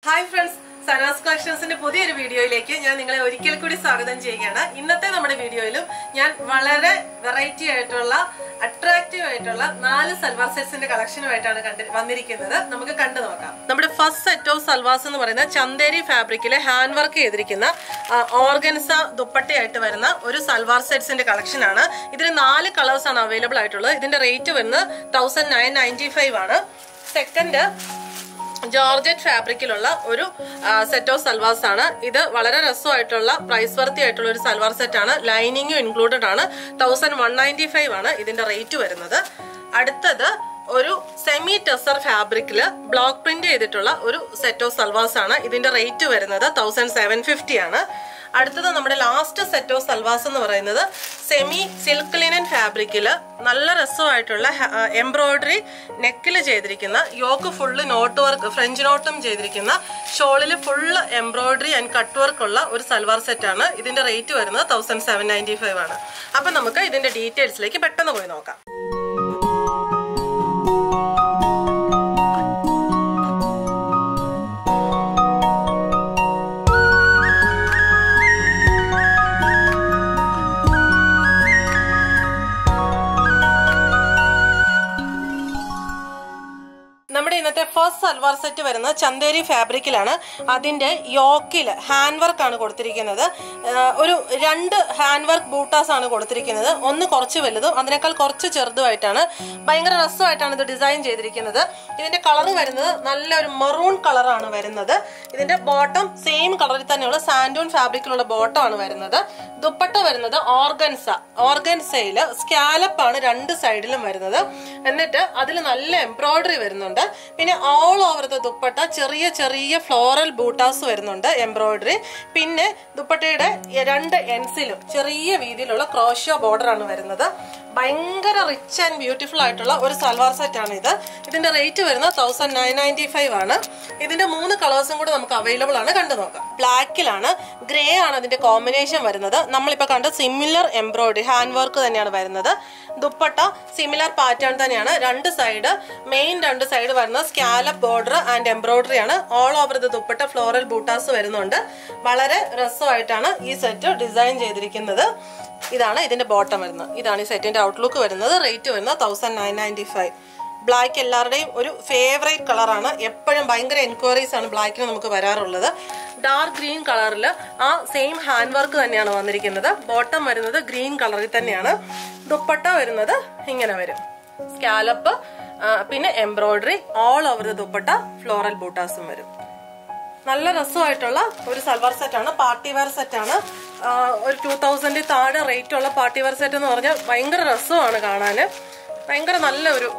hi friends Sana's കളക്ഷൻസിന്റെ പുതിയൊരു വീഡിയോയിലേക്ക് ഞാൻ നിങ്ങളെ ഒരിക്കൽ കൂടി സ്വാഗതം ചെയ്യുകയാണ് ഇന്നത്തെ നമ്മുടെ വീഡിയോയിലും ഞാൻ വളരെ വെറൈറ്റി ആയിട്ടുള്ള അട്രാക്റ്റീവ് ആയിട്ടുള്ള നാല് സൽവാർ സെറ്റ്സിന്റെ കളക്ഷനുമായിട്ടാണ് കണ്ട് വന്നിരിക്കുന്നത് നമുക്ക് കണ്ടു നോക്കാം നമ്മുടെ ഫസ്റ്റ് സെറ്റ് ഓഫ് സൽവാസ് എന്ന് പറയുന്നത് ചന്തേരി ഫാബ്രിക്കിലെ ഹാൻഡ് വർക്ക് ചെയ്തിരിക്കുന്ന ഓർഗൻസ ദുപ്പട്ടയായിട്ട് വരുന്ന ഒരു സൽവാർ സെറ്റ്സിന്റെ കളക്ഷനാണ് ഇതിന് നാല് കളേഴ്സ് ആണ് അവൈലബിൾ ആയിട്ടുള്ളത് ഇതിന്റെ റേറ്റ് വരുന്നത് തൗസൻഡ് നയൻ നയൻറ്റി ഫൈവ് ആണ് സെക്കൻഡ് ജോർജറ്റ് ഫാബ്രിക്കിലുള്ള ഒരു സെറ്റ് ഓഫ് സൽവാർസ് ആണ് ഇത് വളരെ രസമായിട്ടുള്ള പ്രൈസ് വർത്തി ആയിട്ടുള്ള ഒരു സൽവാർ സെറ്റ് ആണ് ലൈനിങ്ങും ഇൻക്ലൂഡഡ് ആണ് തൗസൻഡ് വൺ നയൻറ്റി ഫൈവ് ആണ് ഇതിന്റെ റേറ്റ് വരുന്നത് അടുത്തത് ഒരു സെമി ടെസർ ഫാബ്രിക്കിൽ ബ്ലോക്ക് പ്രിന്റ് ചെയ്തിട്ടുള്ള ഒരു സെറ്റ് ഓഫ് സൽവാസ് ആണ് ഇതിന്റെ റേറ്റ് വരുന്നത് തൗസൻഡ് സെവൻ ഫിഫ്റ്റി ആണ് അടുത്തത് നമ്മുടെ ലാസ്റ്റ് സെറ്റ് ഓഫ് സൽവാസ് എന്ന് പറയുന്നത് സെമി സിൽക്ക് ലിനൻ ഫാബ്രിക്കിൽ നല്ല രസമായിട്ടുള്ള എംബ്രോയിഡറി നെക്കിൽ ചെയ്തിരിക്കുന്ന yoke full knot work French നോട്ടും ചെയ്തിരിക്കുന്ന ഷോളിൽ full embroidery and cut work ഉള്ള ഒരു സൽവാർ സെറ്റ് ആണ് ഇതിന്റെ റേറ്റ് വരുന്നത് തൗസൻഡ് സെവൻ നയൻറ്റി ഫൈവ് ആണ് അപ്പൊ നമുക്ക് ഇതിന്റെ ഡീറ്റെയിൽസിലേക്ക് പെട്ടെന്ന് പോയി നോക്കാം നമ്മുടെ ഇന്നത്തെ ഫസ്റ്റ് സൽവാർ സെറ്റ് വരുന്നത് ചന്തേരി ഫാബ്രിക്കിലാണ് അതിന്റെ യോക്കിൽ ഹാൻഡ് വർക്ക് ആണ് കൊടുത്തിരിക്കുന്നത് ആഹ് ഒരു രണ്ട് ഹാൻഡ് വർക്ക് ബൂട്ടാസ് ആണ് കൊടുത്തിരിക്കുന്നത് ഒന്ന് കുറച്ച് വലുതും അതിനേക്കാൾ കുറച്ച് ചെറുതുമായിട്ടാണ് ഭയങ്കര രസമായിട്ടാണ് ഇത് ഡിസൈൻ ചെയ്തിരിക്കുന്നത് ഇതിന്റെ കളർ വരുന്നത് നല്ലൊരു മെറൂൺ കളറാണ് വരുന്നത് ഇതിന്റെ ബോട്ടം സെയിം കളറിൽ തന്നെയുള്ള സാൻഡൂൺ ഫാബ്രിക്കിലുള്ള ബോട്ടം ആണ് വരുന്നത് ദുപ്പട്ട വരുന്നത് ഓർഗൻസ ഓർഗൻസയില് സ്കാലപ്പ് ആണ് രണ്ട് സൈഡിലും വരുന്നത് എന്നിട്ട് അതിൽ നല്ല എംബ്രോയിഡറി വരുന്നുണ്ട് പിന്നെ ഓൾ ഓവർ ദ ദുപ്പട്ട ചെറിയ ചെറിയ ഫ്ലോറൽ ബൂട്ടാസ് വരുന്നുണ്ട് എംബ്രോയിഡറി പിന്നെ ദുപ്പട്ടയുടെ രണ്ട് എൻസിലും ചെറിയ രീതിയിലുള്ള ക്രോഷ്യോ ബോർഡർ ആണ് വരുന്നത് ഭയങ്കര റിച്ച് ആൻഡ് ബ്യൂട്ടിഫുൾ ആയിട്ടുള്ള ഒരു സൽവാർ സെറ്റ് ആണ് ഇത് ഇതിന്റെ റേറ്റ് വരുന്നത് തൗസൻഡ് നയൻ നയൻറ്റി ഫൈവ് ആണ് ഇതിന്റെ മൂന്ന് കളേഴ്സും കൂടെ നമുക്ക് അവൈലബിൾ ആണ് കണ്ടു നോക്കാം ബ്ലാക്കിലാണ് ഗ്രേ ആണ് അതിന്റെ കോമ്പിനേഷൻ വരുന്നത് നമ്മളിപ്പോ കണ്ട സിമിലർ എംബ്രോയിഡറി ഹാൻഡ് വർക്ക് തന്നെയാണ് വരുന്നത് ദുപ്പട്ട സിമിലർ പാറ്റേൺ തന്നെയാണ് രണ്ട് സൈഡ് മെയിൻ രണ്ട് സൈഡ് വരുന്ന സ്കാലപ്പ് ബോർഡർ ആൻഡ് എംബ്രോയിഡറി ആണ് all over the dupatta floral buttas വരുന്നുണ്ട് വളരെ രസമായിട്ടാണ് ഈ സെറ്റ് ഡിസൈൻ ചെയ്തിരിക്കുന്നത് ഇതാണ് ഇതിന്റെ ബോട്ടം വരുന്നത് ഇതാണ് ഈ സെറ്റിന്റെ ഔട്ട്ലുക്ക് വരുന്നത് റേറ്റ് വരുന്നത് thousand nine ninety five black എല്ലാവരുടെയും ഒരു ഫേവറേറ്റ് കളറാണ് എപ്പോഴും ഭയങ്കര എൻക്വയറീസ് ആണ് ബ്ലാക്കിന് നമുക്ക് വരാറുള്ളത് ഡാർക്ക് ഗ്രീൻ കളറിൽ ആ സെയിം ഹാൻഡ് വർക്ക് തന്നെയാണ് വന്നിരിക്കുന്നത് ബോട്ടം വരുന്നത് ഗ്രീൻ കളറിൽ തന്നെയാണ് ദുപ്പട്ട വരുന്നത് ഇങ്ങനെ വരും സ്കാലപ്പ് പിന്നെ embroidery all over the dupatta floral ബൂട്ടാസും വരും നല്ല രസമായിട്ടുള്ള ഒരു സൽവാർ സെറ്റ് ആണ് പാർട്ടി വെയർ സെറ്റ് ആണ് ഒരു ടൂ തൗസൻഡിൽ താഴെ റേറ്റ് ഉള്ള പാർട്ടി വെയർ സെറ്റ് എന്ന് പറഞ്ഞാൽ ഭയങ്കര രസമാണ് കാണാൻ ഭയങ്കര നല്ല ഒരു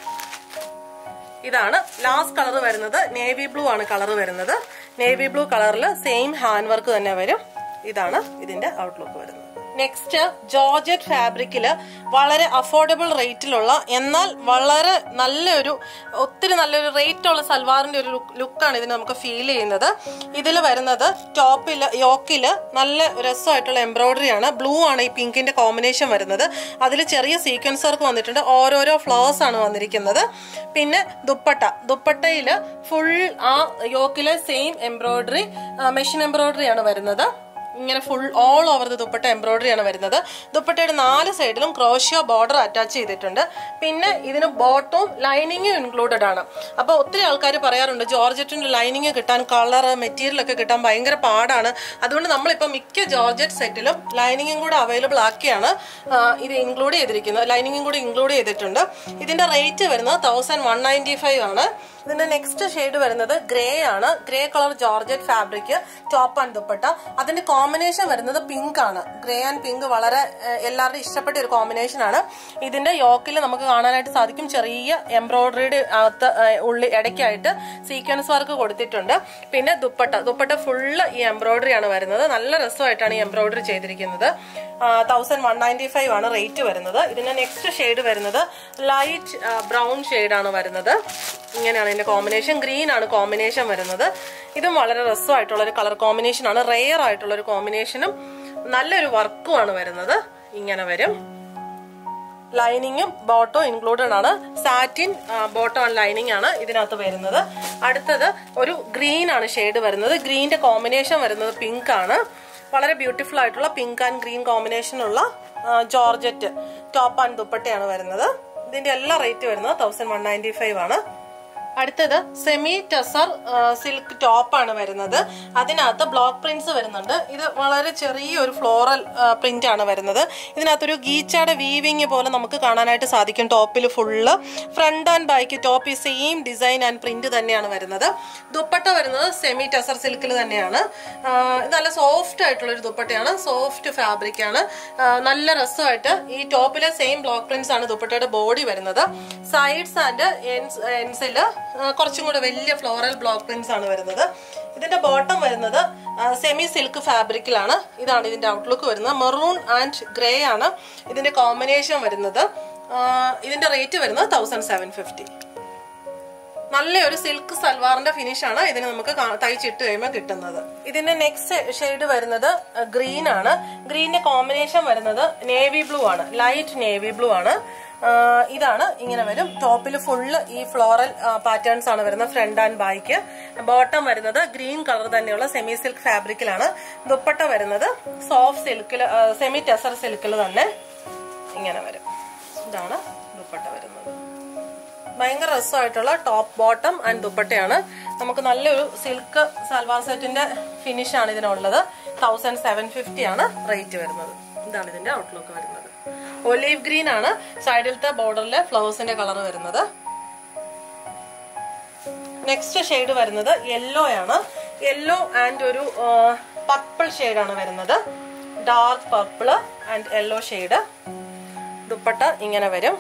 ഇതാണ് ലാസ്റ്റ് കളർ വരുന്നത് നേവി ബ്ലൂ ആണ് കളർ വരുന്നത് നേവി ബ്ലൂ കളറിൽ സെയിം ഹാൻഡ് വർക്ക് തന്നെ വരും ഇതാണ് ഇതിന്റെ ഔട്ട്ലുക്ക് വരുന്നത് നെക്സ്റ്റ് ജോർജറ്റ് ഫാബ്രിക്കിൽ വളരെ അഫോർഡബിൾ റേറ്റിലുള്ള എന്നാൽ വളരെ നല്ലൊരു ഒത്തിരി നല്ലൊരു റേറ്റ് ഉള്ള സൽവാറിന്റെ ഒരു ലുക്കാണ് ഇതിന് നമുക്ക് ഫീൽ ചെയ്യുന്നത് ഇതിൽ വരുന്നത് ടോപ്പിൽ യോക്കിൽ നല്ല രസമായിട്ടുള്ള എംബ്രോയിഡറി ആണ് ബ്ലൂ ആണ് ഈ പിങ്കിന്റെ കോമ്പിനേഷൻ വരുന്നത് അതിൽ ചെറിയ സീക്വൻസ് വർക്ക് വന്നിട്ടുണ്ട് ഓരോരോ ഫ്ലവേഴ്സ് ആണ് വന്നിരിക്കുന്നത് പിന്നെ ദുപ്പട്ട ദുപ്പട്ടയിൽ ഫുൾ ആ യോക്കിലെ സെയിം എംബ്രോയിഡറി മെഷീൻ എംബ്രോയിഡറി ആണ് വരുന്നത് ഇങ്ങനെ full all over the dupatta embroidery ആണ് വരുന്നത് ദുപ്പട്ടയുടെ നാല് സൈഡിലും ക്രോഷ്യോ ബോർഡർ അറ്റാച്ച് ചെയ്തിട്ടുണ്ട് പിന്നെ ഇതിന് ബോട്ടവും ലൈനിങ്ങും ഇൻക്ലൂഡഡ് ആണ് അപ്പോൾ ഒത്തിരി ആൾക്കാർ പറയാറുണ്ട് ജോർജറ്റിന്റെ ലൈനിങ് കിട്ടാൻ കളർ മെറ്റീരിയൽ ഒക്കെ കിട്ടാൻ ഭയങ്കര പാടാണ് അതുകൊണ്ട് നമ്മളിപ്പോൾ മിക്ക ജോർജറ്റ് സെറ്റിലും ലൈനിങ്ങും കൂടെ അവൈലബിൾ ആക്കിയാണ് ഇത് ഇൻക്ലൂഡ് ചെയ്തിരിക്കുന്നത് ലൈനിങ്ങും കൂടെ ഇൻക്ലൂഡ് ചെയ്തിട്ടുണ്ട് ഇതിന്റെ റേറ്റ് വരുന്നത് തൗസൻഡ് വൺ നയൻറ്റി ഫൈവ് ആണ് ഇതിന്റെ നെക്സ്റ്റ് ഷെയ്ഡ് വരുന്നത് ഗ്രേ ആണ് grey colour georgette fabric top and dupatta അതിന്റെ കോമ്പിനേഷൻ വരുന്നത് പിങ്ക് ആണ് ഗ്രേ ആൻഡ് പിങ്ക് വളരെ എല്ലാവരുടെയും ഇഷ്ടപ്പെട്ട ഒരു കോമ്പിനേഷൻ ആണ് ഇതിന്റെ യോക്കിൽ നമുക്ക് കാണാനായിട്ട് സാധിക്കും ചെറിയ എംബ്രോയിഡറിയുടെ അകത്ത് ഉള്ളി ഇടയ്ക്കായിട്ട് സീക്വൻസ് വർക്ക് കൊടുത്തിട്ടുണ്ട് പിന്നെ ദുപ്പട്ട ദുപ്പട്ട ഫുള്ള് ഈ എംബ്രോയിഡറി ആണ് വരുന്നത് നല്ല രസമായിട്ടാണ് ഈ എംബ്രോയിഡറി ചെയ്തിരിക്കുന്നത് തൗസൻഡ് വൺ നയൻറ്റി ഫൈവ് ആണ് റേറ്റ് വരുന്നത് ഇതിന്റെ നെക്സ്റ്റ് ഷെയ്ഡ് വരുന്നത് ലൈറ്റ് ബ്രൗൺ ഷെയ്ഡാണ് വരുന്നത് ഇങ്ങനെയാണ് ഇതിന്റെ കോമ്പിനേഷൻ ഗ്രീൻ ആണ് കോമ്പിനേഷൻ വരുന്നത് ഇതും വളരെ രസമായിട്ടുള്ള ഒരു കളർ കോമ്പിനേഷൻ ആണ് റെയർ ആയിട്ടുള്ള ഒരു കോമ്പിനേഷനും നല്ലൊരു വർക്കുമാണ് വരുന്നത് ഇങ്ങനെ വരും ലൈനിങ്ങും ബോട്ടോ ഇൻക്ലൂഡഡ് ആണ് സാറ്റിൻ ബോട്ടോ ആൻഡ് ലൈനിങ് ആണ് ഇതിനകത്ത് വരുന്നത് അടുത്തത് ഒരു ഗ്രീൻ ആണ് ഷെയ്ഡ് വരുന്നത് ഗ്രീനിന്റെ കോമ്പിനേഷൻ വരുന്നത് പിങ്ക് ആണ് വളരെ ബ്യൂട്ടിഫുൾ ആയിട്ടുള്ള പിങ്ക് ആൻഡ് ഗ്രീൻ കോമ്പിനേഷനുള്ള ജോർജറ്റ് ടോപ്പ് ആൻഡ് ദുപ്പട്ടയാണ് വരുന്നത് ഇതിന്റെ എല്ലാ റേറ്റ് വരുന്നത് തൗസൻഡ് വൺ നയൻറ്റി ഫൈവ് ആണ് അടുത്തത് സെമി ടെസർ സിൽക്ക് ടോപ്പാണ് വരുന്നത് അതിനകത്ത് ബ്ലോക്ക് പ്രിന്റ്സ് വരുന്നുണ്ട് ഇത് വളരെ ചെറിയൊരു ഫ്ലോറൽ പ്രിന്റ് ആണ് വരുന്നത് ഇതിനകത്തൊരു ഗീച്ചയുടെ വീവിങ് പോലെ നമുക്ക് കാണാനായിട്ട് സാധിക്കും ടോപ്പിൽ full front and back top ഈ സെയിം ഡിസൈൻ ആൻഡ് പ്രിന്റ് തന്നെയാണ് വരുന്നത് ദുപ്പട്ട വരുന്നത് സെമി ടെസർ സിൽക്കിൽ തന്നെയാണ് ആ, ഇത് നല്ല സോഫ്റ്റ് ആയിട്ടുള്ള ഒരു ദുപ്പട്ടയാണ് സോഫ്റ്റ് ഫാബ്രിക് ആണ് ആ, നല്ല രസമായിട്ട് ഈ ടോപ്പിലെ സെയിം ബ്ലോക്ക് പ്രിന്റ്സ് ആണ് ദുപ്പട്ടയുടെ ബോഡി വരുന്നത് സൈഡ്സ് ആൻഡ് എൻസിൽ കുറച്ചും കൂടെ വലിയ ഫ്ലോറൽ ബ്ലോക്ക് പ്രിന്റ്സ് ആണ് വരുന്നത് ഇതിന്റെ ബോട്ടം വരുന്നത് സെമി സിൽക്ക് ഫാബ്രിക്കിലാണ് ഇതാണ് ഇതിന്റെ ഔട്ട്ലുക്ക് വരുന്നത് മെറൂൺ ആൻഡ് ഗ്രേ ആണ് ഇതിന്റെ കോമ്പിനേഷൻ വരുന്നത് ആ, ഇതിന്റെ റേറ്റ് വരുന്നത് തൗസൻഡ് സെവൻ ഫിഫ്റ്റി നല്ലൊരു സിൽക്ക് സൽവാറിന്റെ ഫിനിഷ് ആണ് ഇതിന് നമുക്ക് കാ- തയ്ച്ചിട്ട് കഴിയുമ്പോൾ കിട്ടുന്നത് ഇതിന്റെ നെക്സ്റ്റ് ഷെയ്ഡ് വരുന്നത് ഗ്രീൻ ആണ് ഗ്രീനിന്റെ കോമ്പിനേഷൻ വരുന്നത് നേവി ബ്ലൂ ആണ് ലൈറ്റ് നേവി ബ്ലൂ ആണ് ആ, ഇതാണ് ഇങ്ങനെ വരും ടോപ്പിൽ ഫുള്ള് ഈ ഫ്ലോറൽ പാറ്റേൺസ് ആണ് വരുന്നത് ഫ്രണ്ട് ആൻഡ് ബാക്ക് ബോട്ടം വരുന്നത് ഗ്രീൻ കളർ തന്നെയുള്ള സെമി സിൽക്ക് ഫാബ്രിക്കിലാണ് ദുപ്പട്ട വരുന്നത് സോഫ്റ്റ് സിൽക്കിൽ സെമി ടെസർ സിൽക്കിൽ തന്നെ ഇങ്ങനെ വരും ഇതാണ് ദുപ്പട്ട വരുന്നത് ഭയങ്കര രസമായിട്ടുള്ള ടോപ്പ് ബോട്ടം ആൻഡ് ദുപ്പട്ടയാണ് നമുക്ക് നല്ലൊരു സിൽക്ക് സൽവാർ സെറ്റിന്റെ ഫിനിഷ് ആണ് ഇതിനുള്ളത് തൗസൻഡ് സെവൻ ഫിഫ്റ്റി ആണ് റേറ്റ് വരുന്നത് ഇതാണ് ഇതിന്റെ ഔട്ട്ലുക്ക് വരുന്നത് ഒലീവ് ഗ്രീൻ ആണ് സൈഡിലത്തെ ബോർഡറിലെ ഫ്ലവേഴ്സിന്റെ കളർ വരുന്നത് നെക്സ്റ്റ് ഷെയ്ഡ് വരുന്നത് യെല്ലോ ആണ് യെല്ലോ ആൻഡ് ഒരു പർപ്പിൾ ആണ് വരുന്നത് dark purple and yellow shade dupatta ഇങ്ങനെ വരും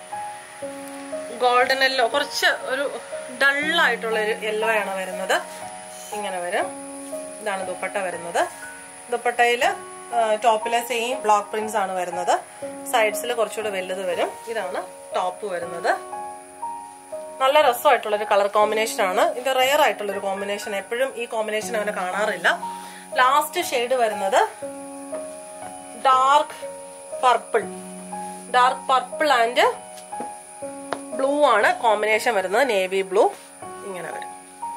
ഗോൾഡൻ യെല്ലോ കുറച്ച് ഒരു ഡള്ളായിട്ടുള്ള ഒരു യെല്ലോ ആണ് വരുന്നത് ഇങ്ങനെ വരും ഇതാണ് ദുപ്പട്ട വരുന്നത് ദുപ്പട്ടയിൽ ടോപ്പിലെ സെയിം ബ്ലോക്ക് പ്രിന്റ്സ് ആണ് വരുന്നത് സൈഡ്സിൽ കുറച്ചുകൂടെ വലുത് വരും ഇതാണ് ടോപ്പ് വരുന്നത് നല്ല രസമായിട്ടുള്ള ഒരു കളർ കോമ്പിനേഷൻ ആണ് ഇത് റെയർ ആയിട്ടുള്ള ഒരു കോമ്പിനേഷൻ എപ്പോഴും ഈ കോമ്പിനേഷൻ അവനെ കാണാറില്ല ലാസ്റ്റ് ഷെയ്ഡ് വരുന്നത് dark purple dark purple and blue ആണ് കോമ്പിനേഷൻ വരുന്നത് നേവി ബ്ലൂ ഇങ്ങനെ വരും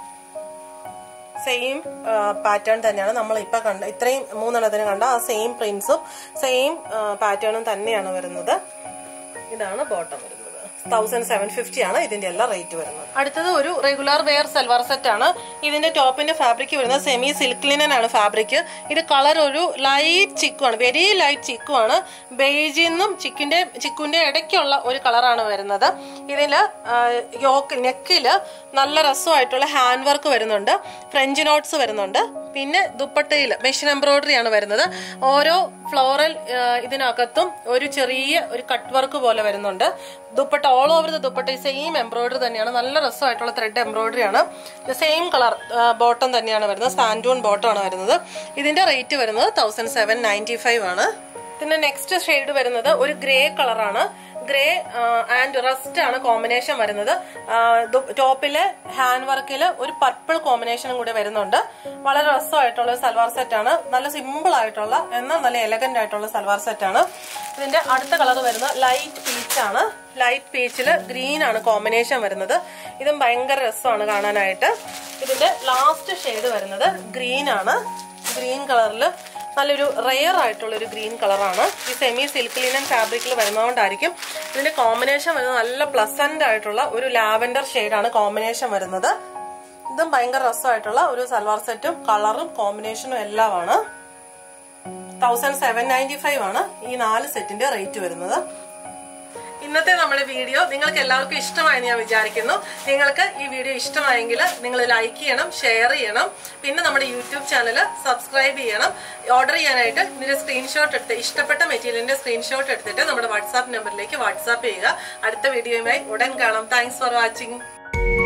സെയിം പാറ്റേൺ തന്നെയാണ് നമ്മൾ ഇപ്പൊ കണ്ട ഇത്രയും മൂന്നെണ്ണത്തിന് കണ്ട ആ സെയിം പ്രിന്റ്സും സെയിം പാറ്റേണും തന്നെയാണ് വരുന്നത് ഇതാണ് ബോട്ടം വരുന്നത് തൗസൻഡ് സെവൻ ഫിഫ്റ്റി ആണ് ഇതിന്റെ എല്ലാ റേറ്റ് വരുന്നത് അടുത്തത് ഒരു റെഗുലർ വെയർ സൽവാർ സെറ്റ് ആണ് ഇതിന്റെ ടോപ്പിന്റെ ഫാബ്രിക് വരുന്നത് സെമി സിൽക്ക് ലിനൻ ആണ് ഫാബ്രിക് ഇത് കളർ ഒരു ലൈറ്റ് ചിക്കു ആണ് വെരി ലൈറ്റ് ചിക്കു ആണ് ബേജിന്നും ചിക്കിന്റെ ചിക്കുന്റെ ഇടയ്ക്കുള്ള ഒരു കളറാണ് വരുന്നത് ഇതില് യോക്ക് നെക്കില് നല്ല രസമായിട്ടുള്ള ഹാൻഡ് വർക്ക് വരുന്നുണ്ട് ഫ്രഞ്ച് നോട്ട്സ് വരുന്നുണ്ട് പിന്നെ ദുപ്പട്ടയിൽ മെഷീൻ എംബ്രോയിഡറി ആണ് വരുന്നത് ഓരോ ഫ്ലോറൽ ഇതിനകത്തും ഒരു ചെറിയ ഒരു കട്ട് വർക്ക് പോലെ വരുന്നുണ്ട് dupatta all over the dupatta same embroidery തന്നെയാണ് നല്ല രസമായിട്ടുള്ള ത്രെഡ് എംബ്രോയിഡറി ആണ് സെയിം കളർ ബോട്ടം തന്നെയാണ് വരുന്നത് സാൻഡൂൺ ബോട്ടം ആണ് വരുന്നത് ഇതിന്റെ റേറ്റ് വരുന്നത് തൗസൻഡ് സെവൻ നയൻറ്റി ഫൈവ് ആണ് ഇതിന്റെ നെക്സ്റ്റ് ഷെയ്ഡ് വരുന്നത് ഒരു ഗ്രേ കളറാണ് ഗ്രേ ആൻഡ് റസ്റ്റ് ആണ് കോമ്പിനേഷൻ വരുന്നത് ടോപ്പിലെ ഹാൻഡ് വർക്കിൽ ഒരു പർപ്പിൾ കോമ്പിനേഷനും കൂടി വരുന്നുണ്ട് വളരെ രസമായിട്ടുള്ള സൽവാർ സെറ്റ് ആണ് നല്ല സിമ്പിൾ ആയിട്ടുള്ള എന്നാൽ നല്ല എലഗന്റ് ആയിട്ടുള്ള സൽവാർ സെറ്റ് ആണ് ഇതിന്റെ അടുത്ത കളർ വരുന്നത് ലൈറ്റ് പീച്ച് ആണ് ലൈറ്റ് പീച്ചിൽ ഗ്രീൻ ആണ് കോമ്പിനേഷൻ വരുന്നത് ഇതും ഭയങ്കര രസമാണ് കാണാനായിട്ട് ഇതിന്റെ ലാസ്റ്റ് ഷെയ്ഡ് വരുന്നത് ഗ്രീൻ ആണ് ഗ്രീൻ കളറിൽ നല്ലൊരു റെയർ ആയിട്ടുള്ള ഒരു ഗ്രീൻ കളറാണ് ഈ സെമി സിൽക്ക് ലിനൻ ഫാബ്രിക്കിൽ വരുന്നതുകൊണ്ടായിരിക്കും ഇതിന്റെ കോമ്പിനേഷൻ വരുന്നത് നല്ല പ്ലസന്റ് ആയിട്ടുള്ള ഒരു ലാവൻഡർ ഷെയ്ഡാണ് കോമ്പിനേഷൻ വരുന്നത് ഇതും ഭയങ്കര രസമായിട്ടുള്ള ഒരു സൽവാർ സെറ്റും കളറും കോമ്പിനേഷനും എല്ലാമാണ് തൗസൻഡ് സെവൻ നയൻറ്റി ഫൈവ് ആണ് ഈ നാല് സെറ്റിന്റെ റേറ്റ് വരുന്നത് ഇന്നത്തെ നമ്മുടെ വീഡിയോ നിങ്ങൾക്ക് എല്ലാവർക്കും ഇഷ്ടമായെന്ന് ഞാൻ വിചാരിക്കുന്നു നിങ്ങൾക്ക് ഈ വീഡിയോ ഇഷ്ടമായെങ്കിൽ നിങ്ങൾ ലൈക്ക് ചെയ്യണം ഷെയർ ചെയ്യണം പിന്നെ നമ്മുടെ യൂട്യൂബ് ചാനൽ സബ്സ്ക്രൈബ് ചെയ്യണം ഓർഡർ ചെയ്യാനായിട്ട് ഇതിന്റെ സ്ക്രീൻഷോട്ട് എടുത്ത് ഇഷ്ടപ്പെട്ട മെറ്റീരിയലിന്റെ സ്ക്രീൻഷോട്ട് എടുത്തിട്ട് നമ്മുടെ വാട്സാപ്പ് നമ്പറിലേക്ക് വാട്സാപ്പ് ചെയ്യുക അടുത്ത വീഡിയോയുമായി ഉടൻ കാണാം താങ്ക്സ് ഫോർ വാച്ചിങ്